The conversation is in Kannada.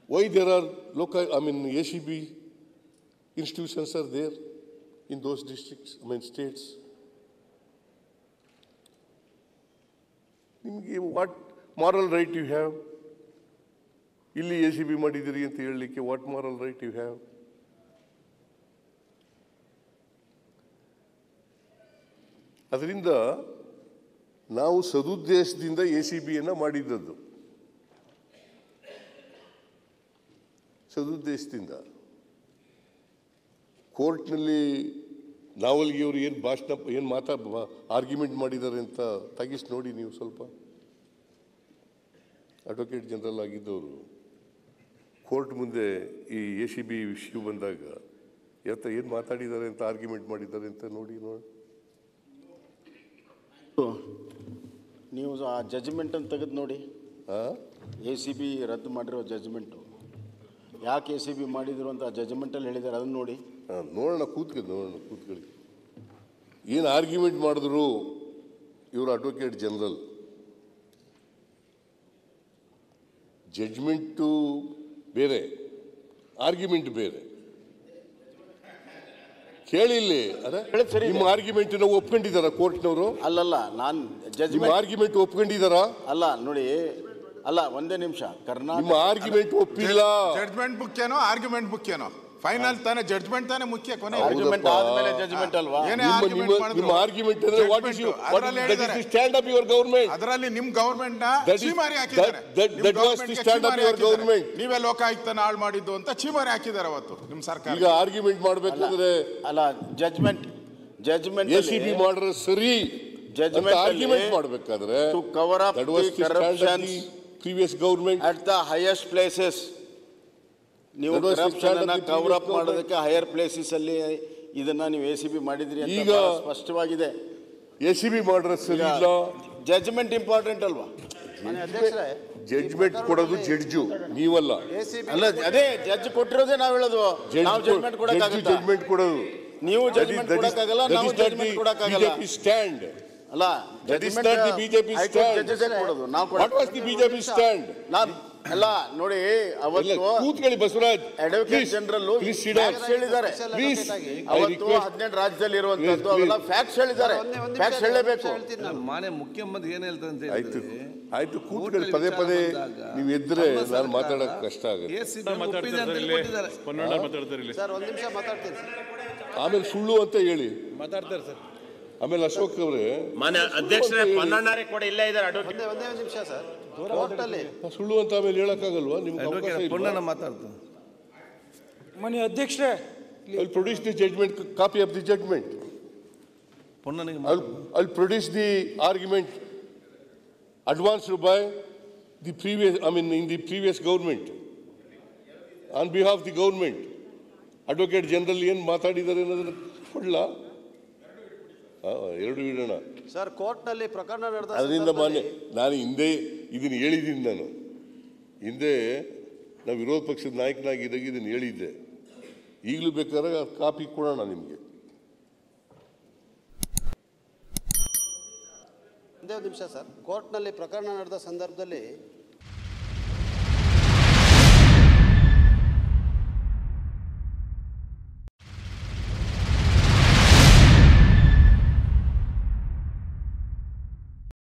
Why there are local, I mean, ACB institutions are there in those districts, I mean, states? ನಿಮಗೆ what moral right you have ಇಲ್ಲಿ ಎ ಸಿ ಬಿ ಮಾಡಿದಿರಿ ಅಂತ ಹೇಳಲಿಕ್ಕೆ what moral right you have ಅದರಿಂದ ನಾವು ಸದುದ್ದೇಶದಿಂದ ಎ ಸಿ ಬಿಯನ್ನು ಮಾಡಿದ್ದದ್ದು ಸದುದ್ದೇಶದಿಂದ ಕೋರ್ಟ್ನಲ್ಲಿ ನಾವಲ್ಗಿ ಅವರು ಏನು ಭಾಷಣ ಏನು ಮಾತಾ ಆರ್ಗ್ಯುಮೆಂಟ್ ಮಾಡಿದ್ದಾರೆ ಅಂತ ತೆಗಿಸಿ ನೋಡಿ ನೀವು ಸ್ವಲ್ಪ ಅಡ್ವೊಕೇಟ್ ಜನರಲ್ ಆಗಿದ್ದವರು ಕೋರ್ಟ್ ಮುಂದೆ ಈ ಎ ಸಿ ಬಿ ಇಶ್ಯೂ ಬಂದಾಗ ಎತ್ತ ಏನು ಮಾತಾಡಿದ್ದಾರೆ ಅಂತ ಆರ್ಗ್ಯುಮೆಂಟ್ ಮಾಡಿದ್ದಾರೆ ಅಂತ ನೋಡಿ ನೋಡಿ ನೀವು ಆ ಜಜ್ಮೆಂಟನ್ನು ತೆಗೆದು ನೋಡಿ ಹಾಂ ಎ ಸಿ ಬಿ ರದ್ದು ಮಾಡಿರೋ ಜಜ್ಮೆಂಟು ಯಾಕೆ ಎ ಸಿ ಬಿ ಮಾಡಿದ್ರು ಅಂತ ಜಜ್ಮೆಂಟಲ್ಲಿ ಹೇಳಿದ್ದಾರೆ ಅದನ್ನು ನೋಡಿ ಹಾಂ ನೋಡೋಣ ಕೂತ್ಕೊಳ್ಳಿ ನೋಡೋಣ ಕೂತ್ಕೊಳ್ಳಿ ಏನು ಆರ್ಗ್ಯುಮೆಂಟ್ ಮಾಡಿದ್ರು ಇವರು ಅಡ್ವೊಕೇಟ್ ಜನರಲ್ ಜಡ್ಜ್ಮೆಂಟು ಬೇರೆ ಆರ್ಗ್ಯುಮೆಂಟ್ ಬೇರೆ ಕೇಳಿ ಇಲ್ಲಿ ಅರೆ ಹೇಳಿದ್ ಸರಿ ಇದೆ. ನಿಮ್ಮ ಆರ್ಗ್ಯುಮೆಂಟ್ ಒಪ್ಕೊಂಡಿದ್ದಾರಾ ಕೋರ್ಟ್ನವರು ಅಲ್ಲಲ್ಲ ನಾನು ನಿಮ್ಮ ಜಜ್ಮೆಂಟ್ ಆರ್ಗ್ಯುಮೆಂಟ್ ಒಪ್ಕೊಂಡಿದ್ದಾರಾ ಅಲ್ಲ ನೋಡಿ ಅಲ್ಲ ಒಂದೇ ನಿಮಿಷ ನಿಮ್ಮ ಕರ್ನಾಟಕ ಆರ್ಗ್ಯುಮೆಂಟ್ ಒಪ್ಪಿಲ್ಲ ಜಡ್ಜ್ಮೆಂಟ್ ಮುಖ್ಯನೋ ಆರ್ಗ್ಯುಮೆಂಟ್ ಮುಖ್ಯನೋ ಫೈನಲ್ ತಾನೇ ಜಡ್ಜ್ಮೆಂಟ್ ತಾನೇ ಮುಖ್ಯ ಕೊನೆ ಆರ್ಗ್ಯುಮೆಂಟ್ ಆದ್ಮೇಲೆ ಜಜ್ಮೆಂಟ್ ಅಲ್ವಾ ಏನೇ ನಿಮ್ಮ argument ನಿಮ್ಮ ಮಾಡಿದ್ರು. ನಿಮ್ಮ ಆರ್ಗ್ಯುಮೆಂಟ್ ಅಂದ್ರೆ ವಾಟ್ ಇಸ್ ಯು Judgment. ಅದ್ರಲ್ಲಿ ಹೇಳಿದ್ದಾರೆ. ಸ್ಟ್ಯಾಂಡ್ ಅಪ್ ಯುವರ್ ಗೌರ್ಮೆಂಟ್ ಅದರಲ್ಲಿ ನಿಮ್ ಗವರ್ಮೆಂಟ್ ನ That is- ಚೀಮಾರಿ ಹಾಕಿದ್ದಾರೆ that- that- ನಿಮ್ that was government the ಗೆ stand of ಚೀಮಾರಿ your ಹಾಕಿದ್ದಾರೆ. government. ನೀವೇ ಲೋಕಾಯುಕ್ತನ ಹಾಳು ಮಾಡಿದ್ದು ಅಂತ ಚೀಮಾರಿ ಹಾಕಿದ್ದಾರೆ ಅವತ್ತು ನಿಮ್ ಸರ್ಕಾರ ಈಗ ಆರ್ಗ್ಯುಮೆಂಟ್ ಮಾಡ್ಬೇಕಂದ್ರೆ ಅಲ್ಲ judgment judgment A C B ಮಾಡ್ರೆ ಸರಿ Judgment ಅಲ್ಲಿ ಆರ್ಗ್ಯುಮೆಂಟ್ ಮಾಡ್ಬೇಕಾದ್ರೆ to cover up that was the the stand of corruptions the previous government at the highest places ನೀವು That was the corruption stand of ಅನ್ನ the ಕವರ್ ಅಪ್ previous ಮಾಡೋದಕ್ಕೆ ಹೈಯರ್ ಪ್ಲೇಸಸ್ ಅಲ್ಲಿ ಇದನ್ನ ನೀವು ಎ ಸಿ ಬಿ ಮಾಡಿದ್ರಿ ಅಂತ ಈಗ- ಬಹಳ ಸ್ಪಷ್ಟವಾಗಿದೆ ಎ ಸಿ ಬಿ ಮಾಡ್ರೆ ಸರಿ ಇಲ್ಲ ಜಜ್ಮೆಂಟ್ ಇಂಪಾರ್ಟೆಂಟ್ ಅಲ್ವಾ ಜಡ್ಜ್ಮೆಂಟ್ ಕೊಡೋದು ಜಡ್ಜು ನೀವಲ್ಲ ಅಲ್ಲ ಅದೇ ಜಡ್ಜ್ ಕೊಟ್ಟಿರೋದೇ ನಾವು ಹೇಳೋದು ನಾವು ಜಜ್ಮೆಂಟ್ ಕೊಡಕ್ಕಾಗತ್ತಾ ಜಡ್ಜ್ಮೆಂಟ್ ಕೊಡೋದು ನೀವು ಜಜ್ಮೆಂಟ್ ಕೊಡಕ್ಕಾಗಲ್ಲ ನಾವು ಜಜ್ಮೆಂಟ್ ಕೊಡಕ್ಕಾಗಲ್ಲ ಬಿಜೆಪಿ ಸ್ಟ್ಯಾಂಡ್ ಅಲ್ಲ That is not the BJP stand. Judges ಕೊಡೋದು ನಾವು what was the BJP stand ನಾನ್ ಅಲ್ಲ ನೋಡಿ ಅವತ್ತು ಕೂತ್ಕೊಳ್ಳಿ Basavaraj advocate general please sit facts ಹೇಳಿದ್ದಾರೆ ಪ್ಲೀಸ್ ಐ ಅವತ್ತು ರಿಕ್ವೆಸ್ಟ್ ಹದಿನೆಂಟು ರಾಜ್ಯದಲ್ಲಿ ಇರುವಂತದ್ದು Please, ಅವೆಲ್ಲ ಫ್ಯಾಕ್ಟ್ಸ್ ಹೇಳಿದ್ದಾರೆ ಫ್ಯಾಕ್ಟ್ಸ್ ಹೇಳಲೇಬೇಕು ಮಾನ್ಯ ಮುಖ್ಯಮಂತ್ರಿ ಏನ್ ಹೇಳ್ತಾರೆ ಅಂತ ಆಯ್ತು ಹೇಳಿದ್ರೆ ಆಯ್ತು ಕೂತ್ಕೊಳ್ಳಿ ಪದೇ ಪದೇ ನೀವು ಎದ್ರೆ ನಾನು ಮಾತಾಡಕ್ ಕಷ್ಟ ಆಗುತ್ತೆ ACB ಒಪ್ಪಿದೆ ಅಂತ ಹೇಳಿ ಕೊಟ್ಟಿದ್ದಾರೆ ಪನ್ನೊಂಡ ಮಾತಾಡ್ತಾರೆ ಇಲ್ಲಿ ಸರ್ ಒಂದು ನಿಮಿಷ ಮಾತಾಡ್ತೀನಿ ಸರ್ ಆಮೇಲೆ ಸುಳ್ಳು ಅಂತ ಹೇಳಿ ಮಾತಾಡ್ತಾರೆ ಸರ್ ಆಮೇಲೆ ಅಶೋಕ್ ಅವರೇ ಮಾನ್ಯ ಅಧ್ಯಕ್ಷರೇ ಪನ್ನಣ್ಣಾರೆ ಕೂಡ ಇಲ್ಲೇ ಇದ್ದಾರೆ ಅಡ್ವೊಕೇಟ್ ಒಂದೇ ಒಂದೇ ಒಂದು ನಿಮಿಷ ಸರ್ ಕೋರ್ಟಲ್ಲಿ ಸುಳ್ಳು ಅಂತ ಆಮೇಲೆ ಹೇಳಕ್ಕಾಗಲ್ವಾ ನಿಮ್ಗೆ ಅವಕಾಶ ಅಡ್ವೊಕೇಟ್ ಪೊನ್ನಣ್ಣ ಮಾತಾಡ್ತಾರೆ ಮನೆ ಅಧ್ಯಕ್ಷರೇ I'll produce the judgment, copy of the judgment. ಪೊನ್ನನಿಗೆ I'll, I'll produce the argument advanced by the previous, I mean, in the previous government. On behalf of the government. Advocate General ಏನು ಮಾತಾಡಿದ್ದಾರೆ ಅನ್ನೋದನ್ನ ಕೊಡ್ಲಾ ಆ, ಎರಡು ಇಡೋಣ ಸರ್ ಕೋರ್ಟ್ನಲ್ಲಿ ಪ್ರಕರಣ ನಡೆದ ಅದರಿಂದ ಮಾನ್ಯ ಸಂದರ್ಭದಲ್ಲಿ ನಾನು ಹಿಂದೆ ಇದನ್ನು ಹೇಳಿದ್ದೀನಿ ನಾನು ಹಿಂದೆ ನಾವು ವಿರೋಧ ಪಕ್ಷದ ನಾಯಕನಾಗಿದ್ದಾಗ ಇದನ್ನು ಹೇಳಿದ್ದೆ ಈಗಲೂ ಬೇಕಾದ್ರೆ ಕಾಪಿ ಕೊಡೋಣ ನಿಮಗೆ ಒಂದೇ ಒಂದು ನಿಮಿಷ ಸರ್ ಕೋರ್ಟ್ನಲ್ಲಿ ಪ್ರಕರಣ ನಡೆದ ಸಂದರ್ಭದಲ್ಲಿ